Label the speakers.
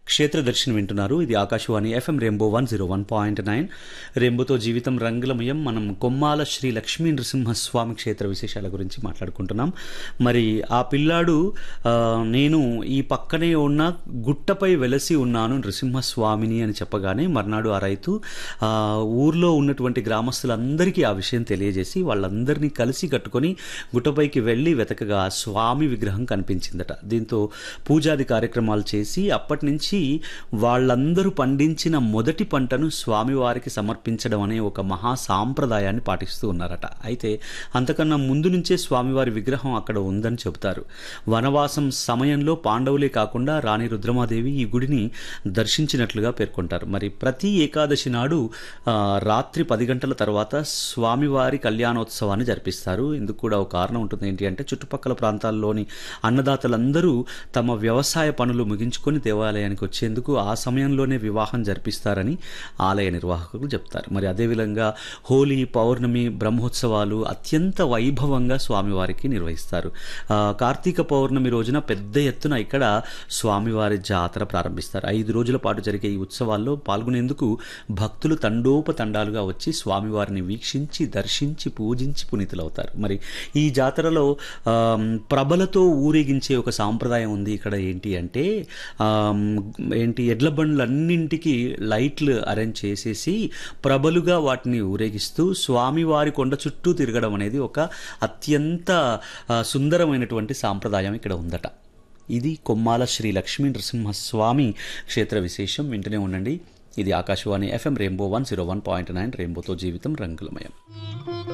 Speaker 1: క్షేత్ర దర్శనం వింటున్నారు ఇది Akashvani F M Rainbow one zero one point nine రెయిన్బోతో జీవితం రంగులమయం మనం కొమ్మాల శ్రీ లక్ష్మీ నృసింహస్వామి క్షేత్ర విశేషాల గురించి మాట్లాడుకుంటున్నాం మరి ఆ పిల్లాడు ఆ, నేను ఈ పక్కనే ఉన్న గుట్టపై వెలసి ఉన్నాను నృసింహస్వామిని అని చెప్పగానే మర్నాడు ఆ రైతు ఆ, ఊర్లో ఉన్నటువంటి గ్రామస్తులందరికీ ఆ విషయం తెలియజేసి వాళ్ళందరినీ కలిసి కట్టుకొని గుట్టపైకి వెళ్ళి వెతకగా ఆ స్వామి విగ్రహం కనిపించిందట దీంతో పూజాది కార్యక్రమాలు చేసి అప్పటి నుంచి వాళ్ళందరూ పండించిన మొదటి పంటను స్వామివారికి సమర్పించడం అనే ఒక మహా సాంప్రదాయాన్ని పాటిస్తూ ఉన్నారట అయితే అంతకన్నా ముందు నుంచే స్వామివారి విగ్రహం అక్కడ ఉందని చెబుతారు వనవాసం సమయంలో పాండవులే కాకుండా రాణి రుద్రమాదేవి ఈ గుడిని దర్శించినట్లుగా పేర్కొంటారు మరి ప్రతి ఏకాదశి నాడు ఆ, రాత్రి పది గంటల తర్వాత స్వామివారి కళ్యాణోత్సవాన్ని జరిపిస్తారు ఇందుకు కూడా ఒక కారణం ఉంటుంది ఏంటి అంటే చుట్టుపక్కల ప్రాంతాల్లోని అన్నదాతలందరూ తమ వ్యవసాయ పనులు ముగించుకొని దేవాలయానికి వచ్చేందుకు ఆ సమయంలోనే వివాహం జరిపిస్తారని ఆలయ నిర్వాహకులు చెప్తారు మరి అదేవిధంగా హోలీ పౌర్ణమి బ్రహ్మోత్సవాలు అత్యంత వైభవంగా స్వామివారికి నిర్వహిస్తారు ఆ, కార్తీక పౌర్ణమి రోజున పెద్ద ఎత్తున ఇక్కడ స్వామివారి జాతర ప్రారంభిస్తారు ఐదు రోజుల పాటు జరిగే ఈ ఉత్సవాల్లో పాల్గొనేందుకు భక్తులు తండోపతండాలుగా వచ్చి స్వామివారిని వీక్షించి దర్శించి పూజించి పునీతులవుతారు మరి ఈ జాతరలో ఆమ్, ప్రభలతో ఊరేగించే ఒక సాంప్రదాయం ఉంది ఇక్కడ ఏంటి అంటే ఆమ్, ఏంటి ఎడ్ల బండ్లన్నింటికి లైట్లు అరేంజ్ చేసేసి ప్రభలుగా వాటిని ఊరేగిస్తూ స్వామివారి కొండ చుట్టూ తిరగడం అనేది ఒక అత్యంత ఆ, సుందరమైనటువంటి సాంప్రదాయం ఇక్కడ ఉందట ఇది కొమ్మాల శ్రీ లక్ష్మీ నరసింహస్వామి క్షేత్ర విశేషం వింటూనే ఉండండి ఇది Akashvani F M Rainbow one zero one point nine రెయిన్బోతో జీవితం రంగులమయం